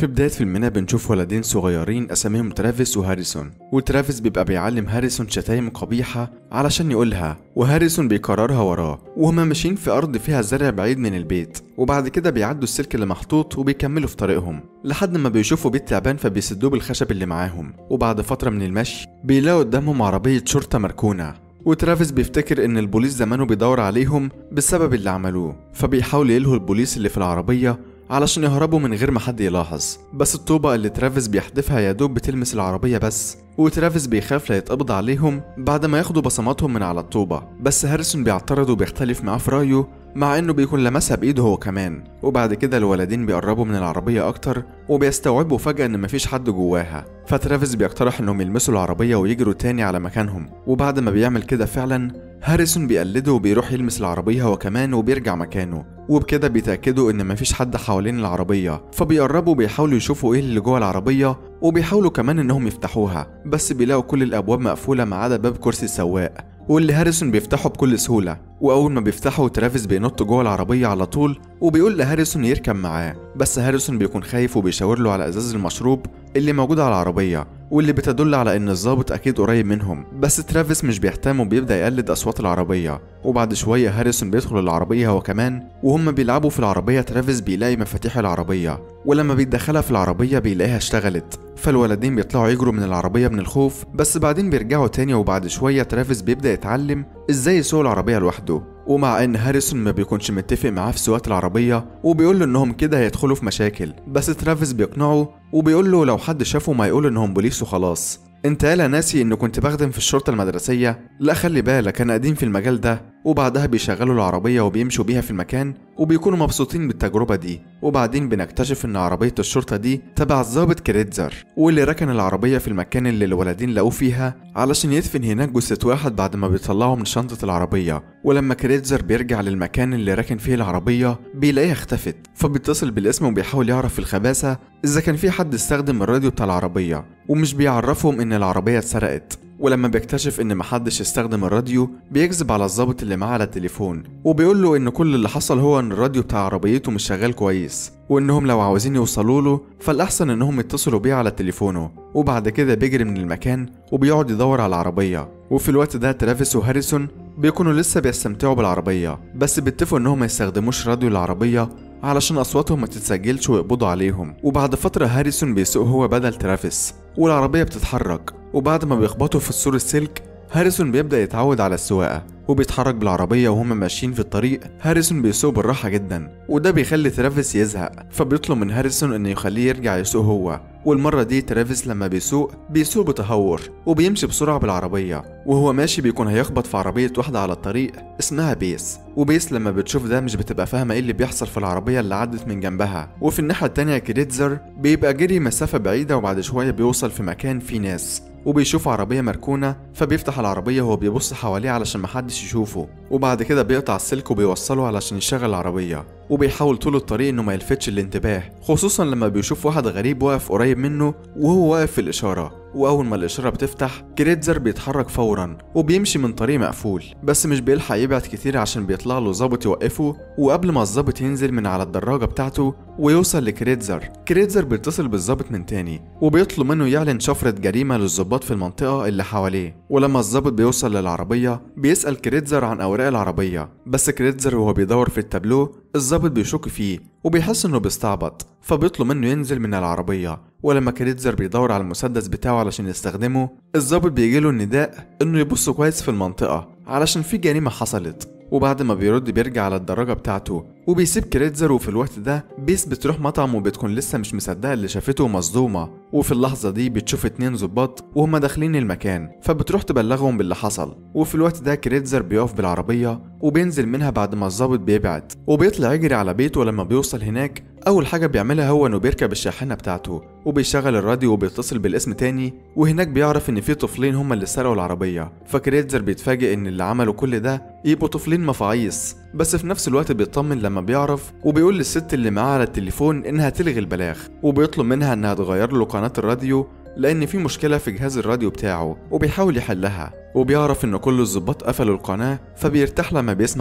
في بداية فيلمنا بنشوف ولدين صغيرين أساميهم ترافيس وهاريسون وترافيس بيبقى بيعلم هاريسون شتايم قبيحة علشان يقولها وهاريسون بيكررها وراه وهما ماشيين في أرض فيها زرع بعيد من البيت وبعد كده بيعدوا السلك اللي محطوط وبيكملوا في طريقهم لحد ما بيشوفوا بيت تعبان فبيسدوه بالخشب اللي معاهم وبعد فترة من المشي بيلاقوا قدامهم عربية شرطة مركونة وترافيس بيفتكر ان البوليس زمانه بيدور عليهم بسبب اللي عملوه فبيحاولوا يلهوا البوليس اللي في العربية علشان يهربوا من غير ما حد يلاحظ بس الطوبة اللي ترافيس بيحدفها يا دوب بتلمس العربية بس وترافيس بيخاف لا يتقبض عليهم بعد ما ياخدوا بصماتهم من على الطوبة بس هاريسون بيعترض وبيختلف معاه في رأيه مع انه بيكون لمسها بايده هو كمان وبعد كده الولدين بيقربوا من العربية اكتر وبيستوعبوا فجأة ان مفيش حد جواها فترافيس بيقترح انهم يلمسوا العربية ويجروا تاني على مكانهم وبعد ما بيعمل كده فعلا هاريسون بيقلده وبيروح يلمس العربية هو كمان وبيرجع مكانه وبكده بيتأكدوا إن مفيش حد حوالين العربية فبيقربوا وبيحاولوا يشوفوا إيه اللي جوه العربية وبيحاولوا كمان إنهم يفتحوها بس بيلاقوا كل الأبواب مقفولة ما عدا باب كرسي السواق واللي هاريسون بيفتحه بكل سهولة وأول ما بيفتحه ترافيس بينط جوه العربية على طول وبيقول لهاريسون يركب معاه بس هاريسون بيكون خايف وبيشاور له على إزاز المشروب اللي موجود على العربية واللي بتدل على ان الظابط اكيد قريب منهم بس ترافيس مش بيهتم وبيبدا يقلد اصوات العربيه وبعد شويه هاريسون بيدخل العربيه هو كمان وهم بيلعبوا في العربيه ترافيس بيلاقي مفاتيح العربيه ولما بيدخلها في العربيه بيلاقيها اشتغلت فالولدين بيطلعوا يجروا من العربيه من الخوف بس بعدين بيرجعوا تاني وبعد شويه ترافيس بيبدا يتعلم ازاي يسوق العربيه لوحده ومع ان هاريسون ما بيكونش متفق معاه في سواقه العربيه وبيقول له انهم كده هيدخلوا في مشاكل بس ترافيس بيقنعه وبيقول له لو حد شافه ما يقول انهم بوليس وخلاص انت يالا ناسي اني كنت بخدم في الشرطة المدرسية لا خلي بالك انا قديم في المجال ده وبعدها بيشغلوا العربية وبيمشوا بيها في المكان وبيكونوا مبسوطين بالتجربة دي وبعدين بنكتشف ان عربية الشرطة دي تبع الضابط كريتزر واللي ركن العربية في المكان اللي الولدين لقوه فيها علشان يدفن هناك جثة واحد بعد ما بيطلعوا من شنطة العربية ولما كريتزر بيرجع للمكان اللي راكن فيه العربية بيلاقيها اختفت فبيتصل بالاسم وبيحاول يعرف في الخباثة إذا كان في حد استخدم الراديو بتاع العربية ومش بيعرفهم إن العربية اتسرقت ولما بيكتشف ان محدش استخدم الراديو بيكذب على الظابط اللي معاه على التليفون وبيقول له ان كل اللي حصل هو ان الراديو بتاع عربيته مش شغال كويس وانهم لو عاوزين يوصلوا له فالاحسن انهم يتصلوا بيه على تليفونه وبعد كده بيجري من المكان وبيقعد يدور على العربيه وفي الوقت ده ترافيس وهاريسون بيكونوا لسه بيستمتعوا بالعربيه بس بيتفقوا انهم ما يستخدموش راديو العربيه علشان اصواتهم ما تتسجلش ويقبضوا عليهم وبعد فتره هاريسون بيسوق هو بدل ترافيس والعربيه بتتحرك وبعد ما بيخبطوا في السور السلك هاريسون بيبدأ يتعود على السواقة وبيتحرك بالعربية وهم ماشيين في الطريق هاريسون بيسوق بالراحة جدا وده بيخلي ترافيس يزهق فبيطلب من هاريسون انه يخليه يرجع يسوق هو والمرة دي ترافيس لما بيسوق بيسوق بتهور وبيمشي بسرعة بالعربية وهو ماشي بيكون هيخبط في عربية واحدة على الطريق اسمها بيس وبيس لما بتشوف ده مش بتبقى فاهمة ايه اللي بيحصل في العربية اللي عدت من جنبها وفي الناحية التانية كريتزر بيبقى جري مسافة بعيدة وبعد شوية بيوصل في مكان فيه ناس وبيشوف عربية مركونة فبيفتح العربية وهو بيبص حواليه علشان محدش يشوفه وبعد كده بيقطع السلك وبيوصله علشان يشغل العربية وبيحاول طول الطريق انه ما يلفتش الانتباه خصوصا لما بيشوف واحد غريب واقف قريب منه وهو واقف في الإشارة وأول ما الإشارة بتفتح كريتزر بيتحرك فورا وبيمشي من طريق مقفول بس مش بيلحق يبعد كتير عشان بيطلع له ظابط يوقفه وقبل ما الظابط ينزل من على الدراجة بتاعته ويوصل لكريتزر كريتزر بيتصل بالظابط من تاني وبيطلب منه يعلن شفرة جريمة للظباط في المنطقة اللي حواليه ولما الظابط بيوصل للعربية بيسأل كريتزر عن أوراق العربية بس كريتزر وهو بيدور في التابلو الظابط بيشك فيه وبيحس انه بيستعبط فبيطلب منه ينزل من العربية ولما كريتزر بيدور على المسدس بتاعه علشان يستخدمه الظابط بيجيله النداء انه يبص كويس في المنطقة علشان في جريمة حصلت وبعد ما بيرد بيرجع على الدراجة بتاعته وبيسيب كريتزر وفي الوقت ده بيس بتروح مطعم وبتكون لسه مش مصدقة اللي شافته ومصدومة وفي اللحظة دي بتشوف اتنين ظباط وهما داخلين المكان فبتروح تبلغهم باللي حصل وفي الوقت ده كريتزر بيقف بالعربية وبينزل منها بعد ما الظابط بيبعد وبيطلع يجري على بيته ولما بيوصل هناك أول حاجة بيعملها هو إنه بيركب الشاحنة بتاعته وبيشغل الراديو وبيتصل بالاسم تاني وهناك بيعرف إن في طفلين هما اللي سرقوا العربية فكريتزر بيتفاجئ إن اللي عملوا كل ده يبقوا طفلين مفاعيص بس في نفس الوقت بيطمن لما بيعرف وبيقول للست اللي معاه على التليفون إنها تلغي البلاغ وبيطلب منها إنها تغير له قناة الراديو لأن في مشكلة في جهاز الراديو بتاعه وبيحاول يحلها وبيعرف إن كل الظباط قفلوا القناة فبيرتاح لما بيسمع ده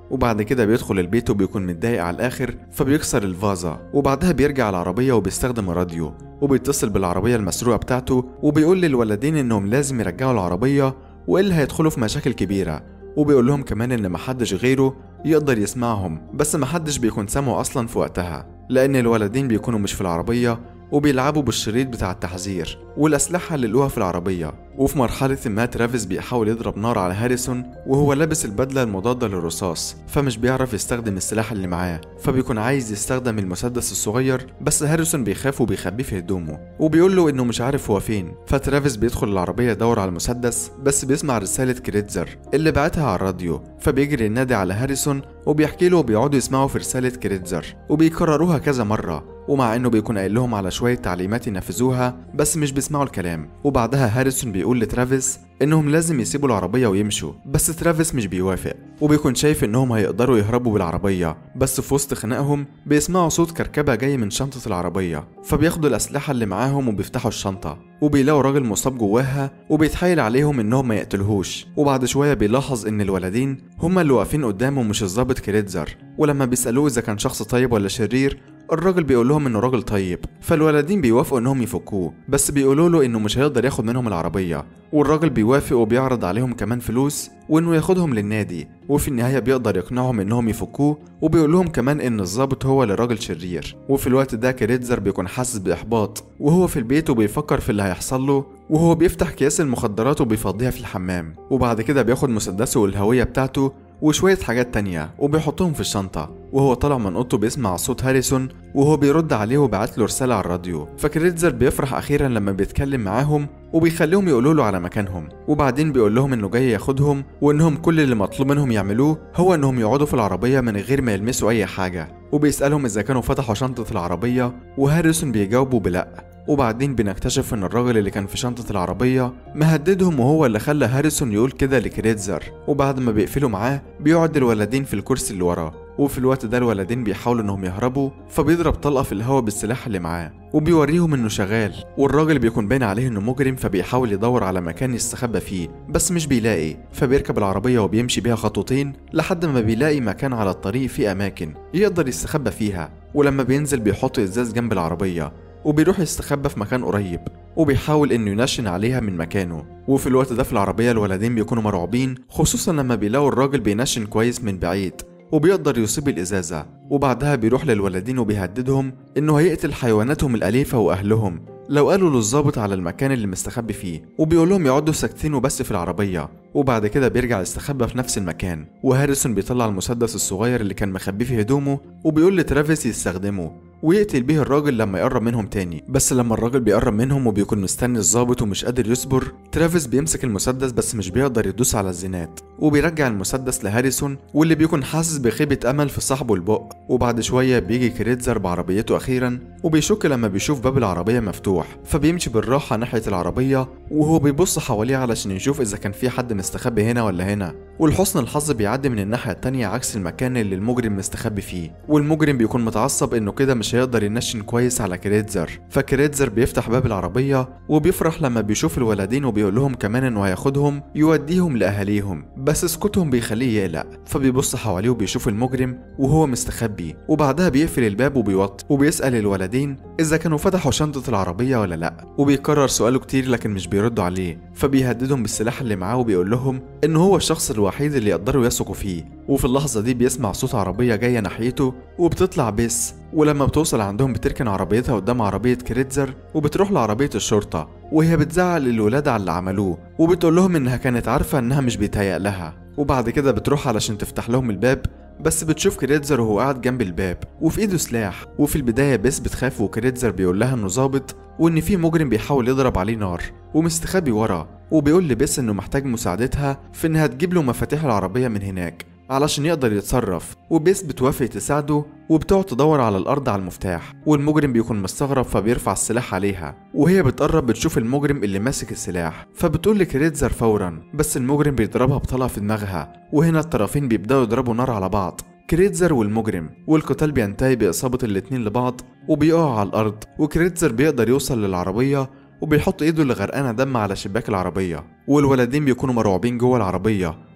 وبعد كده بيدخل البيت وبيكون متضايق على الآخر فبيكسر الفازة وبعدها بيرجع العربية وبيستخدم الراديو وبيتصل بالعربية المسروقة بتاعته وبيقول للولدين إنهم لازم يرجعوا العربية وإلا هيدخلوا في مشاكل كبيرة وبيقول لهم كمان إن محدش غيره يقدر يسمعهم بس محدش بيكون سامعه أصلا في وقتها لأن الولدين بيكونوا مش في العربية وبيلعبوا بالشريط بتاع التحذير والأسلحة اللي لقوها في العربية وفي مرحلة ما ترافيس بيحاول يضرب نار على هاريسون وهو لابس البدلة المضادة للرصاص فمش بيعرف يستخدم السلاح اللي معاه فبيكون عايز يستخدم المسدس الصغير بس هاريسون بيخاف وبيخبيه في هدومه وبيقول له انه مش عارف هو فين فترافيس بيدخل العربية يدور على المسدس بس بيسمع رسالة كريتزر اللي بعتها على الراديو فبيجري ينادي على هاريسون وبيحكي له وبيقعدوا يسمعوا في رسالة كريتزر وبيكرروها كذا مرة ومع انه بيكون قايل لهم على شوية تعليمات ينفذوها بس مش بيسمعوا الكلام وبعدها هاريسون بيقول لترافيس انهم لازم يسيبوا العربية ويمشوا بس ترافيس مش بيوافق وبيكون شايف انهم هيقدروا يهربوا بالعربية بس في وسط خناقهم بيسمعوا صوت كركبة جاي من شنطة العربية فبياخدوا الأسلحة اللي معاهم وبيفتحوا الشنطة وبيلاقوا راجل مصاب جواها وبيتحايل عليهم انهم ما يقتلهوش وبعد شوية بيلاحظ ان الولدين هما اللي واقفين قدامه مش الظابط كريتزر ولما بيسألوه اذا كان شخص طيب ولا شرير الراجل بيقول لهم انه راجل طيب فالولدين بيوافقوا انهم يفكوه بس بيقولوا له انه مش هيقدر ياخد منهم العربيه والراجل بيوافق وبيعرض عليهم كمان فلوس وانه ياخدهم للنادي وفي النهايه بيقدر يقنعهم انهم يفكوه وبيقول لهم كمان ان الظابط هو اللي راجل شرير وفي الوقت ده كريتزر بيكون حاسس باحباط وهو في البيت وبيفكر في اللي هيحصل له وهو بيفتح اكياس المخدرات وبيفضيها في الحمام وبعد كده بياخد مسدسه والهويه بتاعته وشوية حاجات تانية وبيحطهم في الشنطة وهو طالع من اوضته بيسمع صوت هاريسون وهو بيرد عليه وبعت له رسالة على الراديو فكريتزر بيفرح أخيرا لما بيتكلم معاهم وبيخليهم يقولوا له على مكانهم وبعدين بيقول لهم انه جاي ياخدهم وانهم كل اللي مطلوب منهم يعملوه هو انهم يقعدوا في العربية من غير ما يلمسوا اي حاجة وبيسألهم اذا كانوا فتحوا شنطة العربية وهاريسون بيجاوبوا بلأ وبعدين بنكتشف ان الراجل اللي كان في شنطة العربية مهددهم وهو اللي خلى هاريسون يقول كده لكريتزر وبعد ما بيقفلوا معاه بيقعد الولدين في الكرسي اللي وراه وفي الوقت ده الولدين بيحاولوا انهم يهربوا فبيضرب طلقة في الهوا بالسلاح اللي معاه وبيوريهم انه شغال والراجل بيكون باين عليه انه مجرم فبيحاول يدور على مكان يستخبى فيه بس مش بيلاقي فبيركب العربية وبيمشي بيها خطوتين لحد ما بيلاقي مكان على الطريق فيه اماكن يقدر يستخبى فيها ولما بينزل بيحط ازاز جنب العربية وبيروح يستخبى في مكان قريب وبيحاول انه ينشن عليها من مكانه وفي الوقت ده في العربية الولدين بيكونوا مرعوبين خصوصا لما بيلاقوا الراجل بينشن كويس من بعيد وبيقدر يصيب الإزازة وبعدها بيروح للولدين وبيهددهم إنه هيقتل حيواناتهم الأليفة وأهلهم لو قالوا للظابط على المكان اللي مستخبي فيه وبيقول لهم يقعدوا ساكتين وبس في العربية وبعد كده بيرجع يستخبى في نفس المكان وهاريسون بيطلع المسدس الصغير اللي كان مخبيه في هدومه وبيقول لترافيس يستخدمه ويقتل بيه الراجل لما يقرب منهم تاني بس لما الراجل بيقرب منهم وبيكون مستني الظابط ومش قادر يصبر ترافيس بيمسك المسدس بس مش بيقدر يدوس على الزناد وبيرجع المسدس لهاريسون واللي بيكون حاسس بخيبة أمل في صاحبه البق وبعد شوية بيجي كريتزر بعربيته أخيرا وبيشك لما بيشوف باب العربية مفتوح فبيمشي بالراحة ناحية العربية وهو بيبص حواليه علشان يشوف إذا كان في حد مستخبي هنا ولا هنا ولحسن الحظ بيعدي من الناحية التانية عكس المكان اللي المجرم مستخبي فيه والمجرم بيكون متعصب إنه كده مش هيقدر ينشن كويس على كريتزر فكريتزر بيفتح باب العربية وبيفرح لما بيشوف الولدين وبيقول لهم كمان إنه هياخدهم يوديهم لأهاليهم بس سكوتهم بيخليه يقلق فبيبص حواليه وبيشوف المجرم وهو مستخبي وبعدها بيقفل الباب وبيوطي وبيسأل الولدين إذا كانوا فتحوا شنطة العربية ولا لأ وبيكرر سؤاله كتير لكن مش بيردوا عليه فبيهددهم بالسلاح اللي معاه وبيقول لهم إنه هو الشخص الوحيد اللي يقدروا يثقوا فيه وفي اللحظة دي بيسمع صوت عربية جاية ناحيته وبتطلع بيس ولما بتوصل عندهم بتركن عربيتها قدام عربية كريتزر وبتروح لعربية الشرطة وهي بتزعل الولاد على اللي عملوه وبتقول لهم إنها كانت عارفة إنها مش بيتهيأ لها وبعد كده بتروح علشان تفتح لهم الباب بس بتشوف كريتزر وهو قاعد جنب الباب وفي ايده سلاح وفي البداية بيس بتخاف وكريتزر بيقول لها انه ظابط وان في مجرم بيحاول يضرب عليه نار ومستخبي ورا وبيقول لبيس انه محتاج مساعدتها في انها تجيب له مفاتيح العربية من هناك علشان يقدر يتصرف وبيس بتوافق تساعده وبتقعد تدور على الأرض على المفتاح والمجرم بيكون مستغرب فبيرفع السلاح عليها وهي بتقرب بتشوف المجرم اللي ماسك السلاح فبتقول لكريتزر فورا بس المجرم بيضربها بطلقة في دماغها وهنا الطرفين بيبدأوا يضربوا نار على بعض كريتزر والمجرم والقتال بينتهي بإصابة الاتنين لبعض وبيقعوا على الأرض وكريتزر بيقدر يوصل للعربية وبيحط ايده اللي غرقانه دم على شباك العربيه والولدين بيكونوا مرعوبين جوه العربيه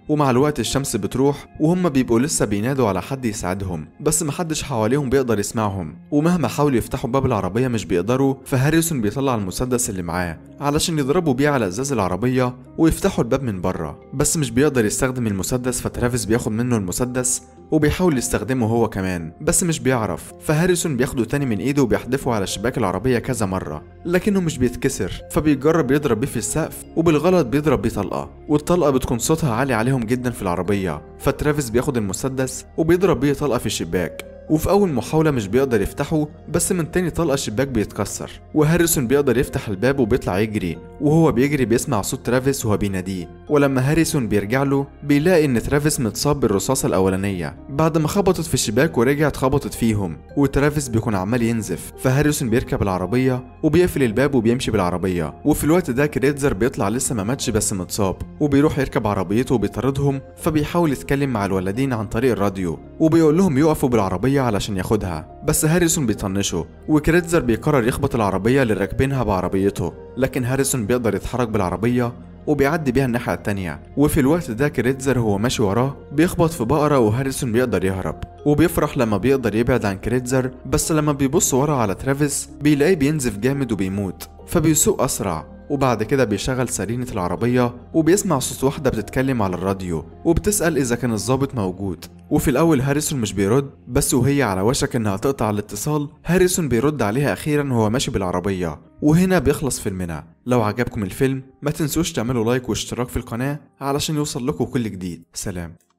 ومع الوقت الشمس بتروح وهم بيبقوا لسه بينادوا على حد يساعدهم بس محدش حواليهم بيقدر يسمعهم ومهما حاولوا يفتحوا باب العربية مش بيقدروا فهاريسون بيطلع المسدس اللي معاه علشان يضربوا بيه على ازاز العربية ويفتحوا الباب من بره بس مش بيقدر يستخدم المسدس فترافيس بياخد منه المسدس وبيحاول يستخدمه هو كمان بس مش بيعرف فهاريسون بياخده تاني من ايده وبيحدفه على شباك العربية كذا مرة لكنه مش بيتكسر فبيجرب يضرب بيه في السقف وبالغلط بيضرب بيه طلقة والطلقة بتكون صوتها عالي عليهم جدا في العربية فترافيس بياخد المسدس وبيضرب بيه طلقة في الشباك وفي أول محاولة مش بيقدر يفتحه بس من تاني طلقة الشباك بيتكسر وهاريسون بيقدر يفتح الباب وبيطلع يجري وهو بيجري بيسمع صوت ترافيس وهو بيناديه ولما هاريسون بيرجع له بيلاقي إن ترافيس متصاب بالرصاصة الأولانية بعد ما خبطت في الشباك ورجعت خبطت فيهم وترافيس بيكون عمال ينزف فهاريسون بيركب العربية وبيقفل الباب وبيمشي بالعربية وفي الوقت ده كريتزر بيطلع لسه ما ماتش بس متصاب وبيروح يركب عربيته وبيطاردهم فبيحاول يتكلم مع الولدين عن طريق الراديو وبيقول لهم يقفوا بالعربية علشان ياخدها بس هاريسون بيطنشه وكريتزر بيقرر يخبط العربية اللي راكبينها بعربيته لكن هاريسون بيقدر يتحرك بالعربية وبيعدي بيها الناحية التانية وفي الوقت ده كريتزر هو ماشي وراه بيخبط في بقرة وهاريسون بيقدر يهرب وبيفرح لما بيقدر يبعد عن كريتزر بس لما بيبص ورا على ترافيس بيلاقيه بينزف جامد وبيموت فبيسوق أسرع وبعد كده بيشغل سرينة العربية وبيسمع صوت واحدة بتتكلم على الراديو وبتسأل إذا كان الضابط موجود وفي الأول هاريسون مش بيرد بس وهي على وشك إنها تقطع الاتصال هاريسون بيرد عليها أخيرا وهو ماشي بالعربية وهنا بيخلص فيلمنا لو عجبكم الفيلم ما تنسوش تعملوا لايك واشتراك في القناة علشان يوصل لكم كل جديد سلام